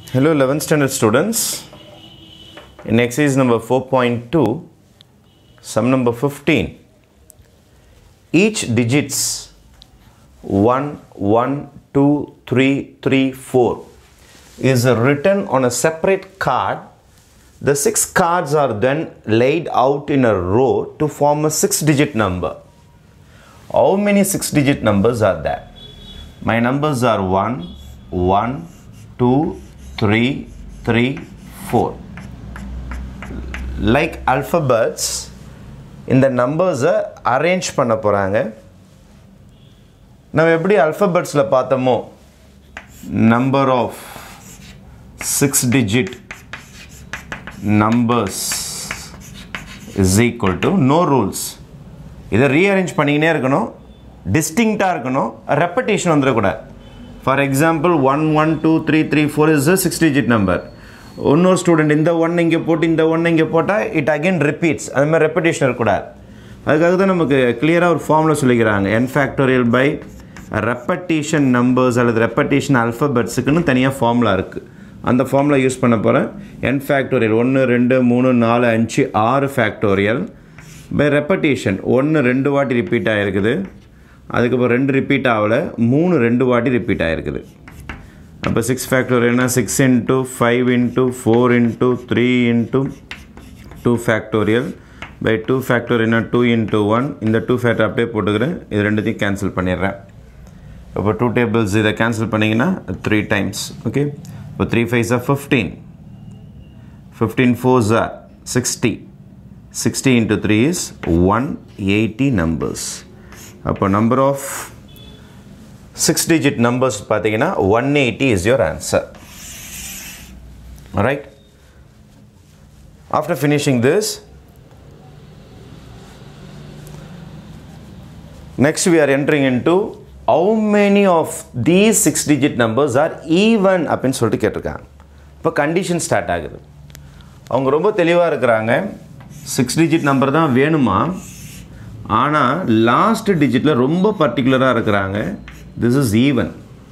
Hello 11th standard students. In exercise number 4.2, sum number 15. Each digits 1, 1, 2, 3, 3, 4 is written on a separate card. The six cards are then laid out in a row to form a six digit number. How many six digit numbers are there? My numbers are 1, 1, 2, 3, 3, 4. Like alphabets, இந்த நம்பர்ஸை arrange பண்ண போகிறாங்க நம்ம எப்படி அல்ஃபபெட்ஸில் பார்த்தோமோ number of six digit numbers is equal to no rules இதை rearrange பண்ணிக்கினே இருக்கணும் டிஸ்டிங்க்டாக இருக்கணும் ரெப்படேஷன் வந்துடக்கூடாது for example one one two three three four is six digit number இன்னொரு ஸ்டூடெண்ட் இந்த ஒன் இங்கே போட்டு இந்த ஒன் இங்கே போட்டால் இட் அகைன் ரிப்பீட்ஸ் அது மாதிரி ரெப்படேஷன் இருக்கக்கூடாது அதுக்காக தான் நமக்கு கிளியராக ஒரு ஃபார்மில் சொல்லிக்கிறாங்க n factorial by repetition numbers அல்லது ரெப்படேஷன் அல்ஃபபெட்ஸுக்குன்னு தனியாக ஃபார்முலா இருக்குது அந்த ஃபார்முலா யூஸ் பண்ண போகிறேன் என் ஃபேக்டோரியல் ஒன்று ரெண்டு மூணு நாலு அஞ்சு ஆறு ஃபேக்டோரியல் பை ரெப்படேஷன் ஒன்று ரெண்டு வாட்டி ரிப்பீட் ஆகிருக்குது அதுக்கப்புறம் ரெண்டு ரிப்பீட் ஆகலை மூணு ரெண்டு வாட்டி ரிப்பீட் ஆகிருக்குது அப்போ சிக்ஸ் ஃபேக்டோரியல்னா six into five into four into three into two factorial by two ஃபேக்டோரியல்னா டூ இன்ட்டு ஒன் இந்த டூ ஃபேக்டர் அப்படியே போட்டுக்கிறேன் இது ரெண்டுத்தையும் கேன்சல் பண்ணிடுறேன் இப்போ டூ டேபிள்ஸ் இதை கேன்சல் பண்ணிங்கன்னா த்ரீ டைம்ஸ் ஓகே இப்போ three fives are fifteen fifteen fours are sixty sixty into three is one eighty numbers அப்போ number of six digit numbers பார்த்தீங்கன்னா one eighty is your answer right after finishing this next we are entering into how many of these six digit numbers are even அப்படின்னு சொல்லிட்டு கேட்டிருக்காங்க இப்போ condition start ஆகுது அவங்க ரொம்ப தெளிவாக இருக்கிறாங்க சிக்ஸ் டிஜிட் நம்பர் தான் வேணுமா ஆனால் லாஸ்ட் டிஜிட்டில் ரொம்ப பர்டிகுலராக இருக்கிறாங்க திஸ் இஸ் ஈவன்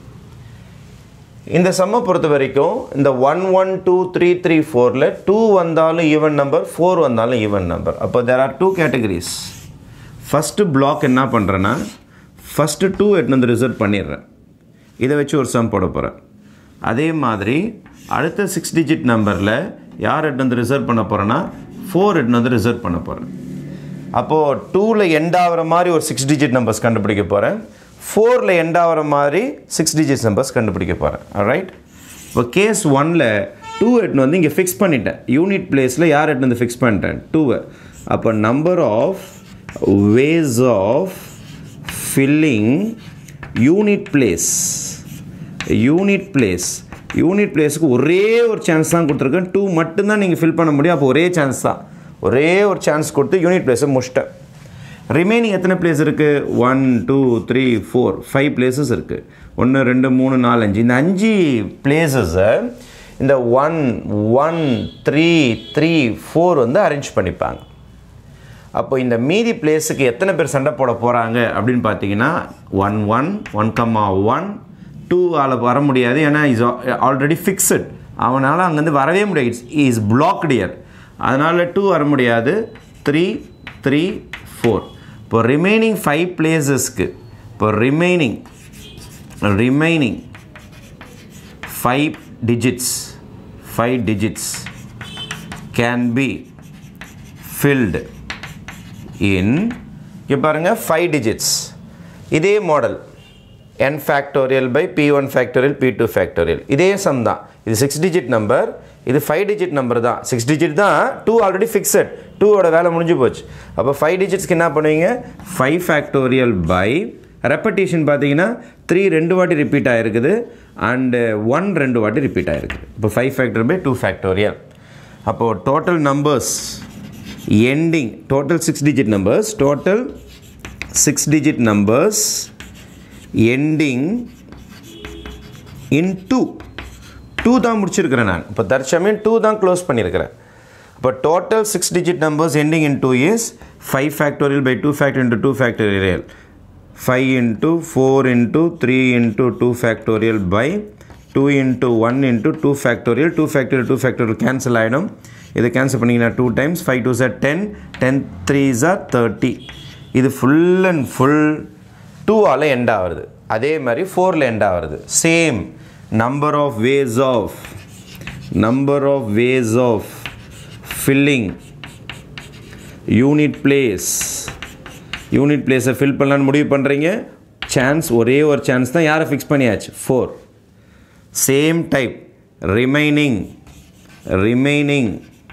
இந்த சம்மை பொறுத்த வரைக்கும் இந்த one one two three three ஃபோரில் டூ வந்தாலும் ஈவன் நம்பர் ஃபோர் வந்தாலும் ஈவன் நம்பர் அப்போ there are two categories first block என்ன பண்ணுறேன்னா ஃபஸ்ட்டு டூ எட்டு வந்து ரிசர்வ் பண்ணிடுறேன் இதை வச்சு ஒரு சம் போட போகிறேன் அதே மாதிரி அடுத்த சிக்ஸ் டிஜிட் நம்பரில் யார் எட்டு வந்து ரிசர்வ் பண்ண போகிறேன்னா ஃபோர் எட்டு வந்து ரிசர்வ் பண்ண போகிறேன் அப்போது டூவில் எண்ட் ஆகிற மாதிரி ஒரு சிக்ஸ் டிஜிட் நம்பர்ஸ் கண்டுபிடிக்க போகிறேன் ஃபோரில் எண்ட் ஆகிற மாதிரி சிக்ஸ் டிஜிட் நம்பர்ஸ் கண்டுபிடிக்க போகிறேன் ரைட் இப்போ கேஸ் ஒனில் டூ எட்னு வந்து இங்கே ஃபிக்ஸ் பண்ணிட்டேன் யூனிட் பிளேஸில் யார் எட்னு வந்து ஃபிக்ஸ் பண்ணிட்டேன் டூவை அப்போ number of ways of filling unit place unit place unit பிளேஸுக்கு ஒரே ஒரு சான்ஸ் தான் கொடுத்துருக்கேன் டூ மட்டும்தான் நீங்கள் ஃபில் பண்ண முடியும் அப்போ ஒரே சான்ஸ் தான் ஒரே ஒரு சான்ஸ் கொடுத்து யூனிட் பிளேஸை முடிச்சிட்டேன் ரிமைனிங் எத்தனை பிளேஸ் இருக்குது one two three four five places இருக்குது ஒன்று ரெண்டு மூணு நாலு அஞ்சு இந்த அஞ்சு பிளேசஸை இந்த one one three three four வந்து அரேஞ்ச் பண்ணிப்பாங்க அப்போ இந்த மீதி பிளேஸுக்கு எத்தனை பேர் சண்டை போட போகிறாங்க அப்படின்னு பார்த்தீங்கன்னா one one one comma one two ஆள் வர முடியாது ஏன்னா இஸ் ஆல்ரெடி ஃபிக்ஸட் அவனால் அங்கேருந்து வரவே முடியாது இட்ஸ் இஸ் பிளாக்டு இயர் அதனால் டூ வர முடியாது த்ரீ த்ரீ ஃபோர் இப்போ ரிமைனிங் ஃபைவ் பிளேசஸ்க்கு இப்போ remaining remaining five digits five digits can be filled in இங்கே பாருங்கள் ஃபைவ் டிஜிட்ஸ் இதே model n factorial by p one factorial p two factorial இதே சம் தான் இது சிக்ஸ் டிஜிட் நம்பர் இது ஃபைவ் டிஜிட் நம்பர் தான் சிக்ஸ் டிஜிட் தான் two already fixed டூவோட வேலை முடிஞ்சு போச்சு அப்போ ஃபைவ் டிஜிட்ஸ்க்கு என்ன பண்ணுவீங்க ஃபைவ் ஃபேக்டோரியல் பை ரெப்படேஷன் பார்த்தீங்கன்னா த்ரீ ரெண்டு வாட்டி ரிப்பீட் ஆகிருக்குது அண்டு ஒன் ரெண்டு வாட்டி ரிப்பீட் ஆகிருக்குது இப்போ five factor by two factorial அப்போது total numbers ending total six digit numbers total six digit numbers ending in two two தான் முடிச்சிருக்கிறேன் நான் இப்போ தற்சமயம் டூ தான் க்ளோஸ் பண்ணியிருக்கிறேன் இப்போ total six digit numbers ending in two is five factorial by two factor into two factorial five into four into three into two factorial by two into one into two factorial two factorial two factorial cancel ஆகிடும் இதை cancel பண்ணிங்கன்னா two times five two are ten ten three are thirty இது full and full டூவால் end ஆகுது அதே மாதிரி ஃபோரில் end ஆகுது same number of ways of number of ways of filling unit place யூனிட் பிளேஸை ஃபில் பண்ணலான்னு முடிவு பண்ணுறீங்க சான்ஸ் ஒரே ஒரு சான்ஸ் தான் யாரை ஃபிக்ஸ் பண்ணியாச்சு four same type remaining remaining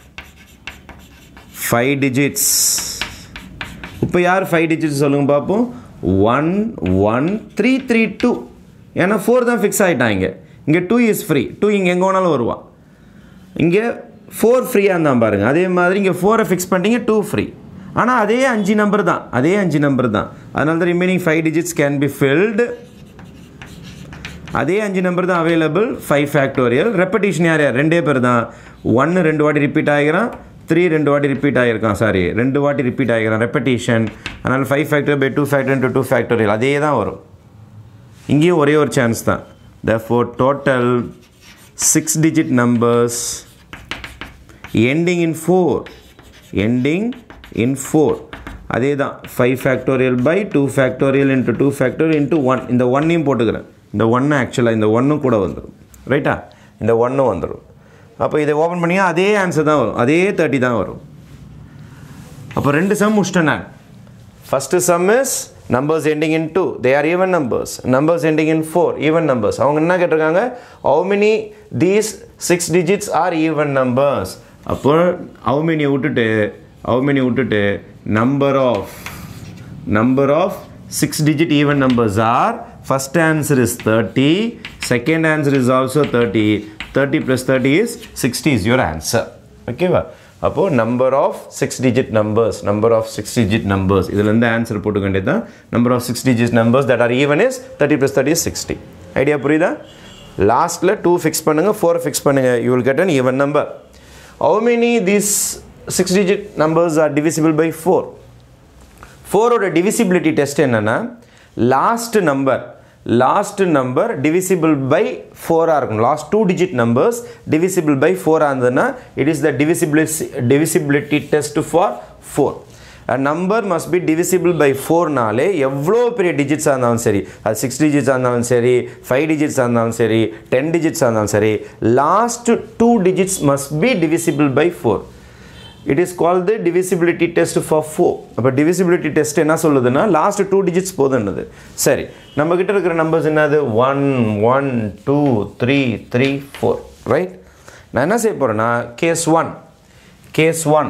five digits இப்போ யார் ஃபைவ் டிஜிட்ஸ் சொல்லுங்க பார்ப்போம் one one three three two ஏன்னா ஃபோர் தான் ஃபிக்ஸ் ஆகிட்டாங்க இங்கே டூ இஸ் ஃப்ரீ டூ இங்கே எங்கே வேணாலும் வருவான் இங்கே ஃபோர் ஃப்ரீயாக இருந்தான் பாருங்கள் அதே மாதிரி இங்கே ஃபோரை ஃபிக்ஸ் பண்ணிட்டீங்க டூ ஃப்ரீ ஆனால் அதே அஞ்சு நம்பர் தான் அதே அஞ்சு நம்பர் தான் அதனால தான் remaining five digits can be filled அதே அஞ்சு நம்பர் தான் அவைலபிள் ஃபைவ் ஃபேக்டோரியல் ரெப்படிஷன் யார் யார் ரெண்டே பேர் தான் ஒன்று ரெண்டு வாட்டி ரிப்பீட் ஆகிக்கிறான் த்ரீ ரெண்டு வாட்டி ரிப்பீட் ஆகிருக்கான் சாரி ரெண்டு வாட்டி ரிப்பீட் ஆகிக்கிறான் ரெப்படிஷன் அதனால் five factor by two factor into two factorial அதே தான் வரும் இங்கேயும் ஒரே ஒரு சான்ஸ் தான் the four total six digit numbers ending in four ending in four அதே தான் five factorial by two factorial into two factorial into one இந்த ஒன்னையும் போட்டுக்கிறேன் இந்த ஒன்று ஆக்சுவலாக இந்த ஒன்றும் கூட வந்துடும் ரைட்டா இந்த ஒன்றும் வந்துடும் அப்போ இதை ஓப்பன் பண்ணியா அதே ஆன்சர் தான் வரும் அதே தேர்ட்டி தான் வரும் அப்போ ரெண்டு சம் முடிச்சிட்டேன் நான் first sum is numbers ending in two they are even numbers numbers ending in four even numbers அவங்க என்ன கேட்டிருக்காங்க how many these six digits are even numbers அப்போ ஹவு மெனியை விட்டுட்டு ஹவு மெனி விட்டுட்டு number of number of six digit even numbers are first answer is thirty second answer is also thirty thirty plus thirty is sixty is your answer ஓகேவா அப்போது number of six digit numbers number of six digit numbers இதுலேருந்து answer போட்டுக்க வேண்டியது தான் number of six digit numbers that are even is thirty plus thirty is sixty idea புரியுதா லாஸ்ட்டில் two fix பண்ணுங்கள் four fix பண்ணுங்கள் you will get an even number how many these six digit numbers are divisible by four ஃபோரோட divisibility test என்னென்னா last number last number divisible by ஃபோராக இருக்கும் last two digit numbers divisible by ஃபோராக இருந்ததுன்னா it is the divisibility divisibility test for four number must be divisible by ஃபோர்னாலே எவ்வளோ பெரிய டிஜிட்ஸாக இருந்தாலும் சரி அது சிக்ஸ் டிஜிட்ஸாக இருந்தாலும் சரி ஃபைவ் டிஜிட்ஸாக இருந்தாலும் சரி டென் டிஜிட்ஸாக இருந்தாலும் சரி last two digits must be divisible by four it is call the divisibility test for four அப்போ டிவிசிபிலிட்டி டெஸ்ட் என்ன சொல்லுதுன்னா லாஸ்ட் டூ டிஜிட்ஸ் போதுன்னுது சரி நம்மக்கிட்ட இருக்கிற நம்பர்ஸ் என்னது one one two three three four right நான் என்ன செய்ய போகிறேன்னா case one case one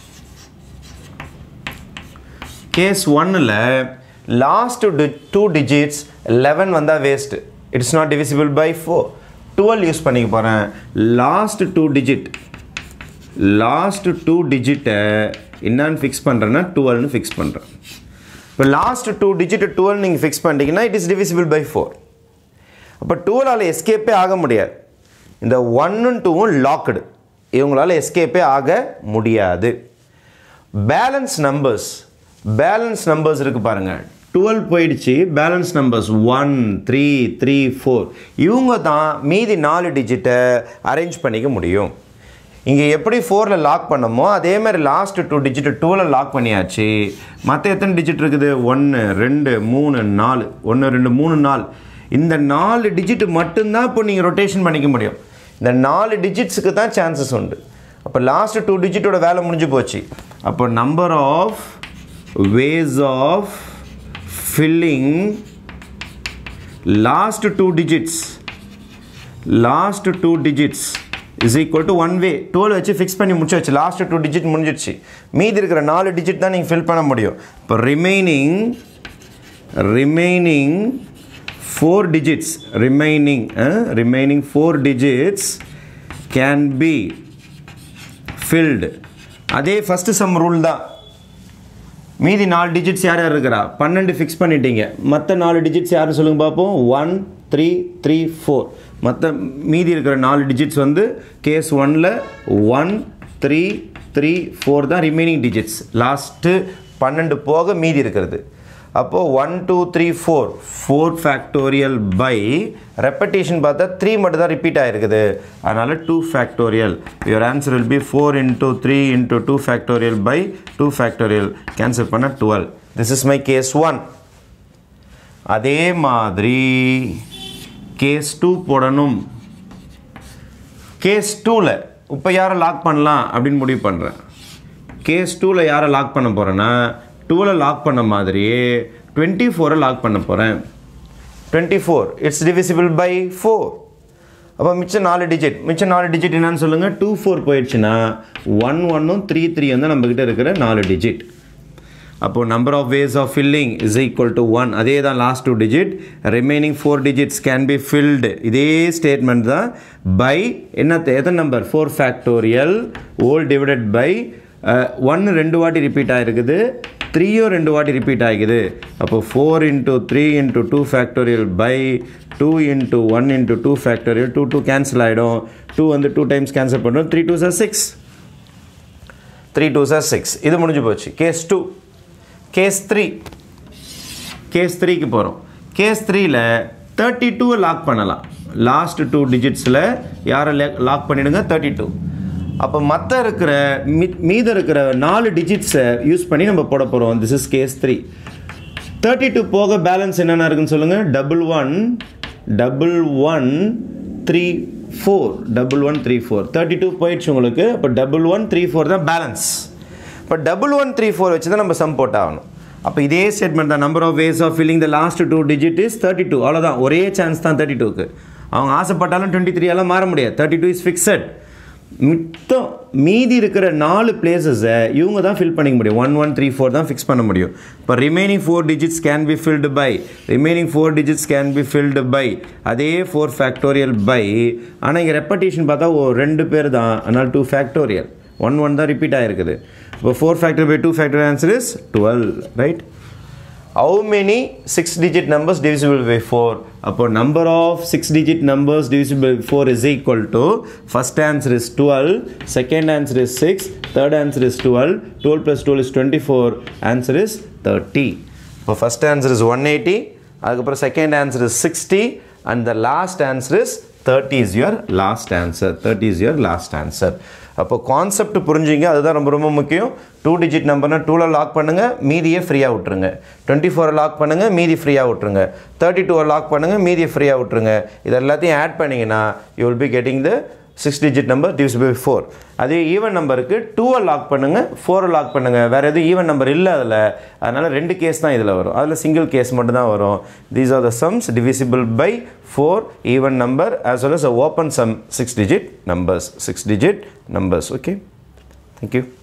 case ஒன்னில் லாஸ்ட் டூ டிஜிட்ஸ் லெவன் வந்தால் waste it's not divisible by four twelve use பண்ணிக்க போகிறேன் last two digit last two டிஜிட்டை என்னான்னு ஃபிக்ஸ் பண்ணுறேன்னா டுவெல்னு ஃபிக்ஸ் பண்ணுறேன் இப்போ லாஸ்ட் டூ டிஜிட் டுவெல் நீங்கள் ஃபிக்ஸ் பண்ணிட்டீங்கன்னா it is divisible by four அப்போ டுவெலால் எஸ்கேப்பே ஆக முடியாது இந்த ஒன்னும் டூவும் லாக்டு இவங்களால் எஸ்கேப்பே ஆக முடியாது பேலன்ஸ் நம்பர்ஸ் பேலன்ஸ் நம்பர்ஸ் இருக்குது பாருங்கள் டுவெல் போயிடுச்சு balance numbers one three three four இவங்க தான் மீதி நாலு டிஜிட்டை அரேஞ்ச் பண்ணிக்க முடியும் இங்கே எப்படி ஃபோரில் லாக் பண்ணமோ அதே மாதிரி லாஸ்ட் டூ டிஜிட் டூவில் லாக் பண்ணியாச்சு மற்ற எத்தனை டிஜிட் இருக்குது ஒன்று ரெண்டு மூணு நாலு ஒன்று ரெண்டு மூணு நாலு இந்த நாலு டிஜிட் மட்டும்தான் இப்போ நீங்கள் ரொட்டேஷன் பண்ணிக்க முடியும் இந்த நாலு டிஜிட்ஸுக்கு தான் சான்சஸ் உண்டு அப்போ லாஸ்ட் டூ டிஜிட்டோட வேலை முடிஞ்சு போச்சு அப்போ number of ways of filling last two digits last two digits is equal to one way twelve வச்சு ஃபிக்ஸ் பண்ணி முடிச்சாச்சு லாஸ்ட் டூ டிஜிட் முடிஞ்சிடுச்சு மீதி இருக்கிற நாலு டிஜிட் தான் நீங்கள் ஃபில் பண்ண முடியும் இப்போ remaining remaining four digits remaining remaining four digits can be filled அதே ஃபஸ்ட்டு சம் ரூல் தான் மீதி நாலு டிஜிட்ஸ் யார் யார் இருக்கிறா பன்னெண்டு ஃபிக்ஸ் பண்ணிட்டீங்க மற்ற நாலு டிஜிட்ஸ் யாரும் சொல்லுங்க பார்ப்போம் ஒன் த்ரீ த்ரீ ஃபோர் மற்ற மீதி இருக்கிற நாலு டிஜிட்ஸ் வந்து கேஸ் ஒனில் ஒன் த்ரீ த்ரீ ஃபோர் தான் ரிமைனிங் டிஜிட்ஸ் லாஸ்ட்டு பன்னெண்டு போக மீதி இருக்கிறது அப்போது one two three four four factorial by repetition பார்த்தா த்ரீ மட்டும் தான் ரிப்பீட் ஆகிருக்குது அதனால் two factorial your answer will be four into three into two factorial by two factorial cancel பண்ண twelve this is my case one அதே மாதிரி case two போடணும் case டூவில் இப்போ யாரை லாக் பண்ணலாம் அப்படின்னு முடிவு பண்ணுறேன் கேஸ் டூவில் யாரை லாக் பண்ண போகிறேன்னா டூவில் லாக் பண்ண மாதிரியே டுவெண்ட்டி ஃபோரை லாக் பண்ண போகிறேன் twenty four it's divisible by four அப்போ மிச்சம் நாலு டிஜிட் மிச்சம் நாலு டிஜிட் என்னன்னு சொல்லுங்கள் டூ ஃபோர் போயிடுச்சுன்னா ஒன் ஒன்னும் த்ரீ த்ரீ வந்து நம்மக்கிட்ட இருக்கிற நாலு டிஜிட் அப்போது number of ways of filling is equal to one அதே தான் last two digit remaining four digits can be filled இதே ஸ்டேட்மெண்ட் தான் பை என்ன எத்தனை number four factorial whole divided by ஒன்று ரெண்டு வாட்டி ரிப்பீட் ஆகிருக்குது த்ரீயோ ரெண்டு வாட்டி ரிப்பீட் ஆகிக்குது அப்போ four into three into two factorial by two into one into two factorial two two cancel ஆகிடும் டூ வந்து டூ டைம்ஸ் கேன்சல் பண்ணுறோம் three two are six three two are six இது முடிஞ்சு போச்சு case two case three case த்ரீக்கு போகிறோம் case த்ரீயில் thirty டூவை லாக் பண்ணலாம் லாஸ்ட் டூ டிஜிட்ஸில் யாரை லாக் பண்ணிடுங்க தேர்ட்டி டூ அப்போ மற்ற இருக்கிற மீ மீத இருக்கிற நாலு டிஜிட்ஸை யூஸ் பண்ணி நம்ம போட போகிறோம் this is case three thirty two போக பேலன்ஸ் என்னென்ன இருக்குன்னு சொல்லுங்கள் double one double one three four double one three four thirty two போயிடுச்சு உங்களுக்கு இப்போ டபுள் ஒன் த்ரீ ஃபோர் தான் பேலன்ஸ் இப்போ டபுள் ஒன் த்ரீ ஃபோர் வச்சு தான் நம்ம சம் போட்டாகணும் அப்போ இதே ஸ்டேட்மெண்ட் தான் number of ways of filling the last two digit is thirty two அவ்வளோதான் ஒரே சான்ஸ் தான் தேர்ட்டி டூக்கு அவங்க ஆசைப்பட்டாலும் டுவெண்ட்டி த்ரீ எல்லாம் மாற முடியாது தேர்ட்டி டூ இஸ் ஃபிக்ஸட் மித்தம் மீதி இருக்கிற நாலு பிளேசஸை இவங்க தான் ஃபில் பண்ணிக்க முடியும் ஒன் ஒன் த்ரீ ஃபோர் தான் ஃபிக்ஸ் பண்ண முடியும் இப்போ remaining four digits can be filled by remaining four digits can be filled by அதே ஃபோர் ஃபேக்டோரியல் பை ஆனால் இங்கே ரெப்படேஷன் பார்த்தா ஓ ரெண்டு பேர் தான் அதனால் டூ ஃபேக்டோரியல் ஒன் ஒன் தான் ரிப்பீட் ஆகிருக்குது இப்போ four factor by two factor answer is twelve right how many 6 digit numbers divisible by 4 அப்போ number of 6 digit numbers divisible by 4 is equal to first answer is 12 second answer is 6 third answer is 12 12 plus 12 is 24 answer is 30 இப்போ first answer is 180 அதுக்கப்புறம் second answer is 60 and the last answer is 30 is your last answer 30 is your last answer அப்போ concept புரிஞ்சுங்க அதுதான் ரொம்ப ரொம்ப முக்கியம் two digit நம்பர்னா டூவில் lock பண்ணுங்கள் மீதியை ஃப்ரீயாக விட்டுருங்க டுவெண்ட்டி ஃபோரை லாக் பண்ணுங்கள் மீதி ஃப்ரீயாக விட்டுருங்க தேர்ட்டி டூவை லாக் பண்ணுங்கள் மீதியை ஃப்ரீயாக விட்டுருங்க இது எல்லாத்தையும் ஆட் பண்ணிங்கன்னா you will be getting the six digit number divisible by four அதே ஈவன் நம்பருக்கு டூவை லாக் பண்ணுங்கள் ஃபோரை லாக் பண்ணுங்கள் வேறு எதுவும் ஈவன் நம்பர் இல்லை அதில் அதனால் ரெண்டு கேஸ் தான் இதில் வரும் அதில் சிங்கிள் கேஸ் மட்டும் தான் வரும் these are the sums divisible by four even number as well as a open sum six digit numbers six digit numbers okay thank you